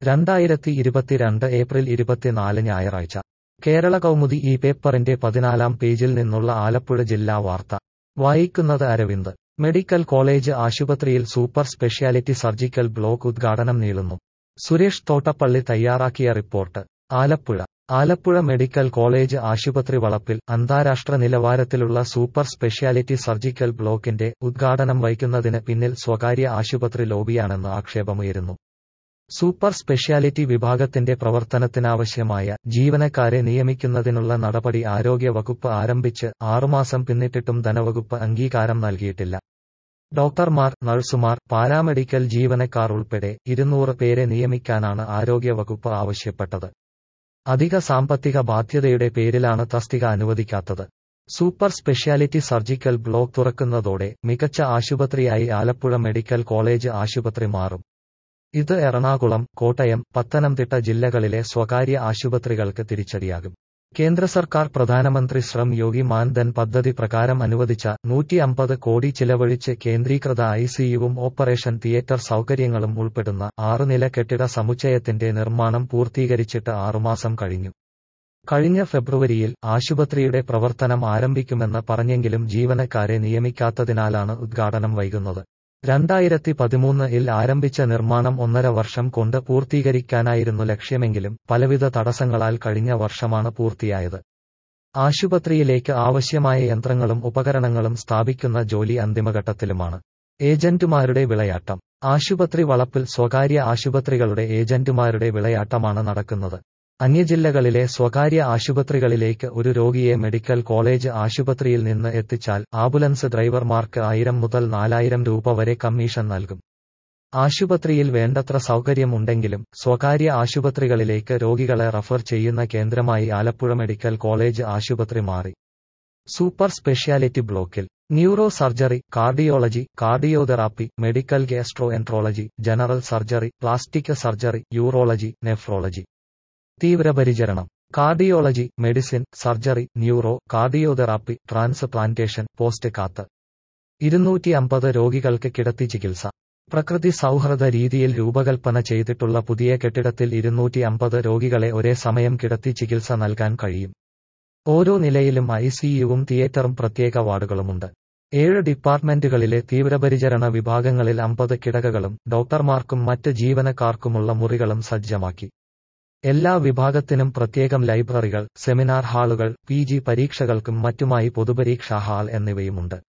രണ്ടായിരത്തി ഇരുപത്തിരണ്ട് ഏപ്രിൽ ഇരുപത്തിനാല് ഞായറാഴ്ച കേരള കൗമുദി ഈ പേപ്പറിന്റെ പതിനാലാം പേജിൽ നിന്നുള്ള ആലപ്പുഴ ജില്ലാ വാർത്ത വായിക്കുന്നത് അരവിന്ദ് മെഡിക്കൽ കോളേജ് ആശുപത്രിയിൽ സൂപ്പർ സ്പെഷ്യാലിറ്റി സർജിക്കൽ ബ്ലോക്ക് ഉദ്ഘാടനം നീളുന്നു സുരേഷ് തോട്ടപ്പള്ളി തയ്യാറാക്കിയ report Alappuzha Alappuzha medical college ആശുപത്രി വളപ്പിൽ അന്താരാഷ്ട്ര നിലവാരത്തിലുള്ള സൂപ്പർ സ്പെഷ്യാലിറ്റി സർജിക്കൽ ബ്ലോക്കിന്റെ ഉദ്ഘാടനം വയ്ക്കുന്നതിന് പിന്നിൽ സ്വകാര്യ ആശുപത്രി ലോബിയാണെന്ന് ആക്ഷേപമുയരുന്നു സൂപ്പർ സ്പെഷ്യാലിറ്റി വിഭാഗത്തിന്റെ പ്രവർത്തനത്തിനാവശ്യമായ ജീവനക്കാരെ നിയമിക്കുന്നതിനുള്ള നടപടി ആരോഗ്യ വകുപ്പ് ആരംഭിച്ച് ആറുമാസം പിന്നിട്ടിട്ടും ധനവകുപ്പ് അംഗീകാരം നൽകിയിട്ടില്ല ഡോക്ടർമാർ നഴ്സുമാർ പാരാമെഡിക്കൽ ജീവനക്കാർ ഉൾപ്പെടെ ഇരുന്നൂറ് പേരെ നിയമിക്കാനാണ് ആരോഗ്യ വകുപ്പ് ആവശ്യപ്പെട്ടത് അധിക സാമ്പത്തിക ബാധ്യതയുടെ പേരിലാണ് തസ്തിക അനുവദിക്കാത്തത് സൂപ്പർ സ്പെഷ്യാലിറ്റി സർജിക്കൽ ബ്ലോക്ക് തുറക്കുന്നതോടെ മികച്ച ആശുപത്രിയായി ആലപ്പുഴ മെഡിക്കൽ കോളേജ് ആശുപത്രി മാറും ഇത് എറണാകുളം കോട്ടയം പത്തനംതിട്ട ജില്ലകളിലെ സ്വകാര്യ ആശുപത്രികൾക്ക് തിരിച്ചടിയാകും കേന്ദ്ര സർക്കാർ പ്രധാനമന്ത്രി ശ്രം യോഗി മാൻധൻ പദ്ധതി പ്രകാരം അനുവദിച്ച നൂറ്റി അമ്പത് കോടി ചിലവഴിച്ച് കേന്ദ്രീകൃത ഐസിയുവും ഓപ്പറേഷൻ തിയേറ്റർ സൗകര്യങ്ങളും ഉൾപ്പെടുന്ന ആറുനില കെട്ടിട സമുച്ചയത്തിന്റെ നിർമ്മാണം പൂർത്തീകരിച്ചിട്ട് ആറുമാസം കഴിഞ്ഞു കഴിഞ്ഞ ഫെബ്രുവരിയിൽ ആശുപത്രിയുടെ പ്രവർത്തനം ആരംഭിക്കുമെന്ന് പറഞ്ഞെങ്കിലും ജീവനക്കാരെ നിയമിക്കാത്തതിനാലാണ് ഉദ്ഘാടനം വൈകുന്നത് രണ്ടായിരത്തി പതിമൂന്നിൽ ആരംഭിച്ച നിർമ്മാണം ഒന്നര വർഷം കൊണ്ട് പൂർത്തീകരിക്കാനായിരുന്നു ലക്ഷ്യമെങ്കിലും പലവിധ തടസ്സങ്ങളാൽ കഴിഞ്ഞ വർഷമാണ് പൂർത്തിയായത് ആശുപത്രിയിലേക്ക് ആവശ്യമായ യന്ത്രങ്ങളും ഉപകരണങ്ങളും സ്ഥാപിക്കുന്ന ജോലി അന്തിമഘട്ടത്തിലുമാണ് ഏജന്റുമാരുടെ വിളയാട്ടം ആശുപത്രി വളപ്പിൽ സ്വകാര്യ ആശുപത്രികളുടെ ഏജന്റുമാരുടെ വിളയാട്ടമാണ് നടക്കുന്നത് അന്യജില്ലകളിലെ സ്വകാര്യ ആശുപത്രികളിലേക്ക് ഒരു രോഗിയെ മെഡിക്കൽ കോളേജ് ആശുപത്രിയിൽ നിന്ന് എത്തിച്ചാൽ ആംബുലൻസ് ഡ്രൈവർമാർക്ക് ആയിരം മുതൽ നാലായിരം രൂപ വരെ കമ്മീഷൻ നൽകും ആശുപത്രിയിൽ വേണ്ടത്ര സൗകര്യമുണ്ടെങ്കിലും സ്വകാര്യ ആശുപത്രികളിലേക്ക് രോഗികളെ റഫർ ചെയ്യുന്ന കേന്ദ്രമായി ആലപ്പുഴ മെഡിക്കൽ കോളേജ് ആശുപത്രി മാറി സൂപ്പർ സ്പെഷ്യാലിറ്റി ബ്ലോക്കിൽ neuro surgery cardiology cardiotherapy medical gastroenterology general surgery plastic surgery urology nephrology തീവ്രപരിചരണം cardiology medicine surgery neuro cardiotherapy transplantation post cath ഇരുന്നൂറ്റി അമ്പത് രോഗികൾക്ക് കിടത്തി ചികിത്സ പ്രകൃതി സൗഹൃദ രീതിയിൽ രൂപകൽപ്പന ചെയ്തിട്ടുള്ള പുതിയ കെട്ടിടത്തിൽ ഇരുന്നൂറ്റി അമ്പത് രോഗികളെ ഒരേ സമയം കിടത്തി ചികിത്സ നൽകാൻ കഴിയും ഓരോ നിലയിലും ഐസിയുവും തിയേറ്ററും പ്രത്യേക വാർഡുകളുമുണ്ട് ഏഴ് ഡിപ്പാർട്ട്മെന്റുകളിലെ തീവ്രപരിചരണ വിഭാഗങ്ങളിൽ അമ്പത് കിടകകളും ഡോക്ടർമാർക്കും മറ്റ് ജീവനക്കാർക്കുമുള്ള മുറികളും സജ്ജമാക്കി എല്ലാ വിഭാഗത്തിനും പ്രത്യേകം ലൈബ്രറികൾ സെമിനാർ ഹാളുകൾ പി ജി പരീക്ഷകൾക്കും മറ്റുമായി പൊതുപരീക്ഷാ ഹാൾ എന്നിവയുമുണ്ട്